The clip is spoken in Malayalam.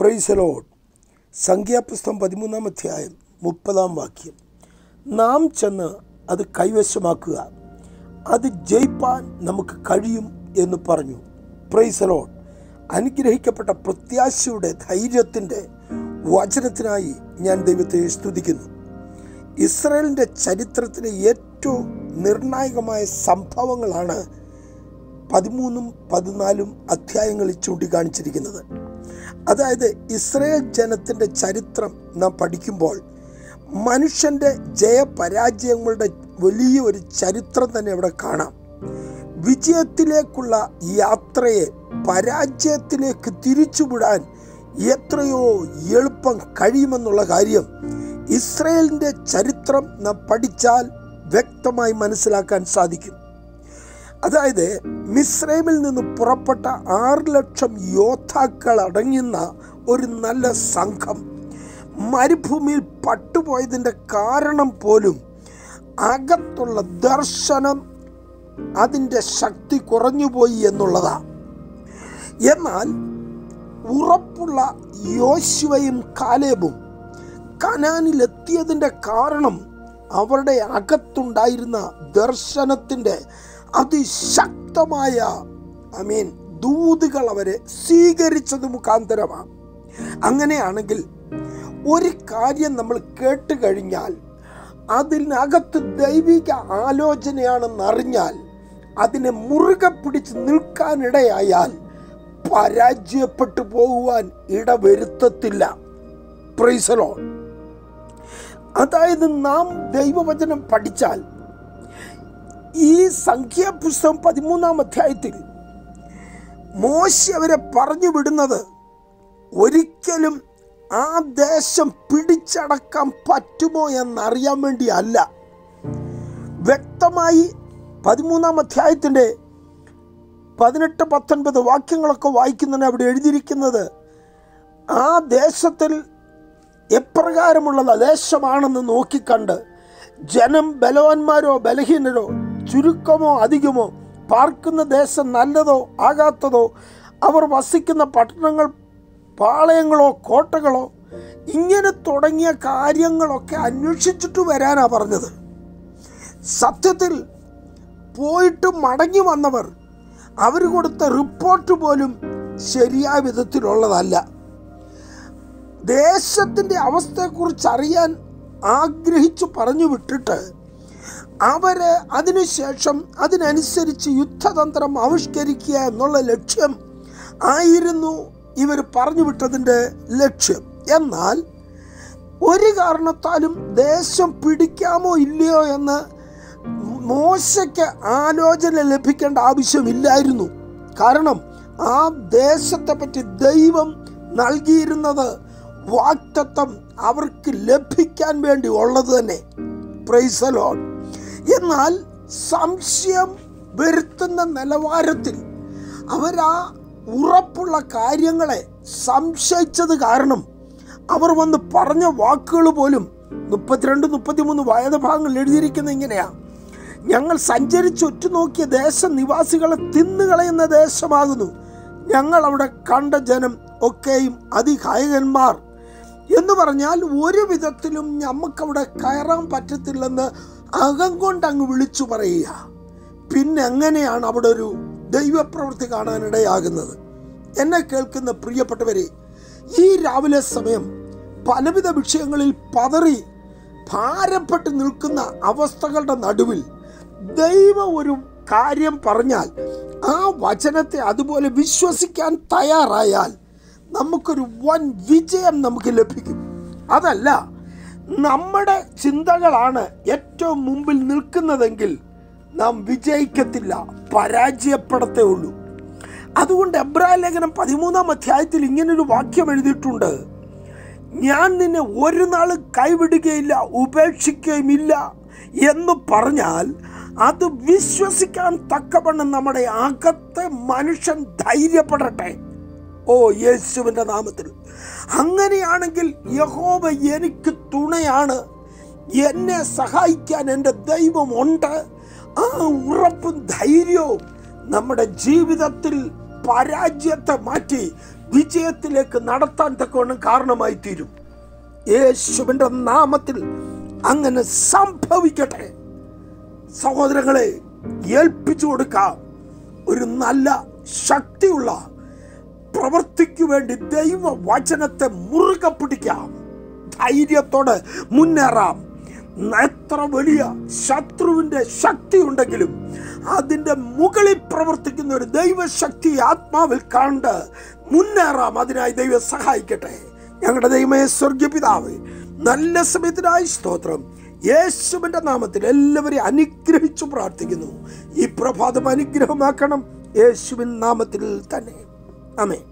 പ്രൈസലോഡ് സംഖ്യാപുസ്തകം പതിമൂന്നാം അധ്യായം മുപ്പതാം വാക്യം നാം ചെന്ന് അത് കൈവശമാക്കുക അത് ജയിപ്പാൻ നമുക്ക് കഴിയും എന്ന് പറഞ്ഞു പ്രൈസലോഡ് അനുഗ്രഹിക്കപ്പെട്ട പ്രത്യാശയുടെ ധൈര്യത്തിൻ്റെ വചനത്തിനായി ഞാൻ ദൈവത്തെ സ്തുതിക്കുന്നു ഇസ്രയേലിൻ്റെ ചരിത്രത്തിലെ ഏറ്റവും നിർണായകമായ സംഭവങ്ങളാണ് പതിമൂന്നും പതിനാലും അധ്യായങ്ങളിൽ ചൂണ്ടിക്കാണിച്ചിരിക്കുന്നത് അതായത് ഇസ്രയേൽ ജനത്തിൻ്റെ ചരിത്രം നാം പഠിക്കുമ്പോൾ മനുഷ്യൻ്റെ ജയപരാജയങ്ങളുടെ വലിയ ഒരു ചരിത്രം തന്നെ അവിടെ കാണാം വിജയത്തിലേക്കുള്ള യാത്രയെ പരാജയത്തിലേക്ക് തിരിച്ചുവിടാൻ എത്രയോ എളുപ്പം കഴിയുമെന്നുള്ള കാര്യം ഇസ്രയേലിൻ്റെ ചരിത്രം നാം പഠിച്ചാൽ വ്യക്തമായി മനസ്സിലാക്കാൻ സാധിക്കും അതായത് മിസ്രൈമിൽ നിന്ന് പുറപ്പെട്ട ആറ് ലക്ഷം യോദ്ധാക്കൾ അടങ്ങുന്ന ഒരു നല്ല സംഘം മരുഭൂമിയിൽ പട്ടുപോയതിൻ്റെ കാരണം പോലും അകത്തുള്ള ദർശനം അതിൻ്റെ ശക്തി കുറഞ്ഞുപോയി എന്നുള്ളതാണ് എന്നാൽ ഉറപ്പുള്ള യോശുവയും കാലേബും കനാനിലെത്തിയതിൻ്റെ കാരണം അവരുടെ അകത്തുണ്ടായിരുന്ന ദർശനത്തിൻ്റെ അതിശക്തമായ ഐ മീൻ ദൂതുകൾ അവരെ സ്വീകരിച്ചത് മുഖാന്തരമാണ് അങ്ങനെയാണെങ്കിൽ ഒരു കാര്യം നമ്മൾ കേട്ട് കഴിഞ്ഞാൽ അതിനകത്ത് ദൈവിക ആലോചനയാണെന്നറിഞ്ഞാൽ അതിനെ മുറുകെ പിടിച്ച് നിൽക്കാനിടയായാൽ പരാജയപ്പെട്ടു പോകുവാൻ ഇടവരുത്തത്തില്ല പ്രൈസലോ അതായത് നാം ദൈവവചനം പഠിച്ചാൽ ഈ സംഖ്യാപുസ്തകം പതിമൂന്നാം അധ്യായത്തിൽ മോശ അവരെ പറഞ്ഞു വിടുന്നത് ഒരിക്കലും ആ ദേശം പിടിച്ചടക്കാൻ പറ്റുമോ എന്നറിയാൻ വേണ്ടി അല്ല വ്യക്തമായി പതിമൂന്നാം അധ്യായത്തിൻ്റെ പതിനെട്ട് പത്തൊൻപത് വാക്യങ്ങളൊക്കെ വായിക്കുന്നതിന് അവിടെ എഴുതിയിരിക്കുന്നത് ആ ദേശത്തിൽ എപ്രകാരമുള്ള ദേശമാണെന്ന് നോക്കിക്കണ്ട് ജനം ബലവാന്മാരോ ബലഹീനരോ ചുരുക്കമോ അധികമോ പാർക്കുന്ന ദേശം നല്ലതോ ആകാത്തതോ അവർ വസിക്കുന്ന പട്ടണങ്ങൾ പാളയങ്ങളോ കോട്ടകളോ ഇങ്ങനെ തുടങ്ങിയ കാര്യങ്ങളൊക്കെ അന്വേഷിച്ചിട്ട് വരാനാ പറഞ്ഞത് സത്യത്തിൽ പോയിട്ട് മടങ്ങി വന്നവർ അവർ കൊടുത്ത റിപ്പോർട്ട് പോലും ശരിയായ വിധത്തിലുള്ളതല്ല ദേശത്തിൻ്റെ അവസ്ഥയെക്കുറിച്ച് അറിയാൻ ആഗ്രഹിച്ചു പറഞ്ഞു വിട്ടിട്ട് അവര് അതിനുശേഷം അതിനനുസരിച്ച് യുദ്ധതന്ത്രം ആവിഷ്കരിക്കുക എന്നുള്ള ലക്ഷ്യം ആയിരുന്നു ഇവർ പറഞ്ഞു വിട്ടതിൻ്റെ ലക്ഷ്യം എന്നാൽ ഒരു കാരണത്താലും ദേശം പിടിക്കാമോ ഇല്ലയോ എന്ന് മോശയ്ക്ക് ആലോചന ലഭിക്കേണ്ട ആവശ്യമില്ലായിരുന്നു കാരണം ആ ദേശത്തെ പറ്റി ദൈവം നൽകിയിരുന്നത് വാക്തത്വം അവർക്ക് ലഭിക്കാൻ വേണ്ടി ഉള്ളത് തന്നെ പ്രൈസലോൺ എന്നാൽ സംശയം വരുത്തുന്ന നിലവാരത്തിൽ അവരാ ഉറപ്പുള്ള കാര്യങ്ങളെ സംശയിച്ചത് കാരണം അവർ വന്ന് പറഞ്ഞ വാക്കുകൾ പോലും മുപ്പത്തിരണ്ട് മുപ്പത്തിമൂന്ന് വയതുഭാഗങ്ങൾ എഴുതിയിരിക്കുന്ന ഇങ്ങനെയാ ഞങ്ങൾ സഞ്ചരിച്ച് ഒറ്റുനോക്കിയ ദേശ നിവാസികളെ തിന്നുകളയുന്ന ദേശമാകുന്നു ഞങ്ങൾ അവിടെ കണ്ട ജനം ഒക്കെയും അതികായകന്മാർ എന്ന് പറഞ്ഞാൽ ഒരു വിധത്തിലും നമുക്കവിടെ കയറാൻ പറ്റത്തില്ലെന്ന് അകം കൊണ്ട് അങ്ങ് വിളിച്ചു പറയുക പിന്നെ എങ്ങനെയാണ് അവിടെ ഒരു ദൈവപ്രവൃത്തി കാണാനിടയാകുന്നത് എന്നെ കേൾക്കുന്ന പ്രിയപ്പെട്ടവരെ ഈ രാവിലെ സമയം പലവിധ വിഷയങ്ങളിൽ പതറി ഭാരപ്പെട്ട് നിൽക്കുന്ന അവസ്ഥകളുടെ നടുവിൽ ദൈവം ഒരു കാര്യം പറഞ്ഞാൽ ആ വചനത്തെ അതുപോലെ വിശ്വസിക്കാൻ തയ്യാറായാൽ നമുക്കൊരു വൻ വിജയം നമുക്ക് ലഭിക്കും അതല്ല നമ്മുടെ ചിന്തകളാണ് ഏറ്റവും മുമ്പിൽ നിൽക്കുന്നതെങ്കിൽ നാം വിജയിക്കത്തില്ല പരാജയപ്പെടത്തേ ഉള്ളൂ അതുകൊണ്ട് എബ്രായ ലേഖനം പതിമൂന്നാം അധ്യായത്തിൽ ഇങ്ങനൊരു വാക്യം എഴുതിയിട്ടുണ്ട് ഞാൻ നിന്നെ ഒരു നാൾ കൈവിടുകയില്ല ഉപേക്ഷിക്കുകയുമില്ല എന്ന് പറഞ്ഞാൽ അത് വിശ്വസിക്കാൻ തക്കവണ്ണം നമ്മുടെ അകത്തെ മനുഷ്യൻ ധൈര്യപ്പെടട്ടെ ഓ യേശുവിൻ്റെ നാമത്തിൽ അങ്ങനെയാണെങ്കിൽ യഹോവ എനിക്ക് തുണയാണ് എന്നെ സഹായിക്കാൻ എൻ്റെ ദൈവമുണ്ട് ആ ഉറപ്പും ധൈര്യവും നമ്മുടെ ജീവിതത്തിൽ പരാജയത്തെ മാറ്റി വിജയത്തിലേക്ക് നടത്താൻ തക്കവണ്ണം കാരണമായി തീരും യേശുവിൻ്റെ നാമത്തിൽ അങ്ങനെ സംഭവിക്കട്ടെ സഹോദരങ്ങളെ ഏൽപ്പിച്ചു കൊടുക്കാം ഒരു നല്ല ശക്തിയുള്ള പ്രവർത്തിക്കു വേണ്ടി ദൈവ വചനത്തെ മുറുകെ പിടിക്കാം ധൈര്യത്തോടെ മുന്നേറാം എത്ര വലിയ ശത്രുവിന്റെ ശക്തി ഉണ്ടെങ്കിലും അതിന്റെ മുകളിൽ പ്രവർത്തിക്കുന്ന ഒരു ദൈവശക്തി ആത്മാവിൽ കണ്ട് മുന്നേറാം അതിനായി ദൈവം സഹായിക്കട്ടെ ഞങ്ങളുടെ ദൈവമേ സ്വർഗീയ പിതാവ് നല്ല സമയത്തിനായി സ്തോത്രം യേശുവിന്റെ നാമത്തിൽ എല്ലാവരെയും അനുഗ്രഹിച്ചു പ്രാർത്ഥിക്കുന്നു ഈ പ്രഭാതം അനുഗ്രഹമാക്കണം യേശുവിൻ നാമത്തിൽ തന്നെ അമേ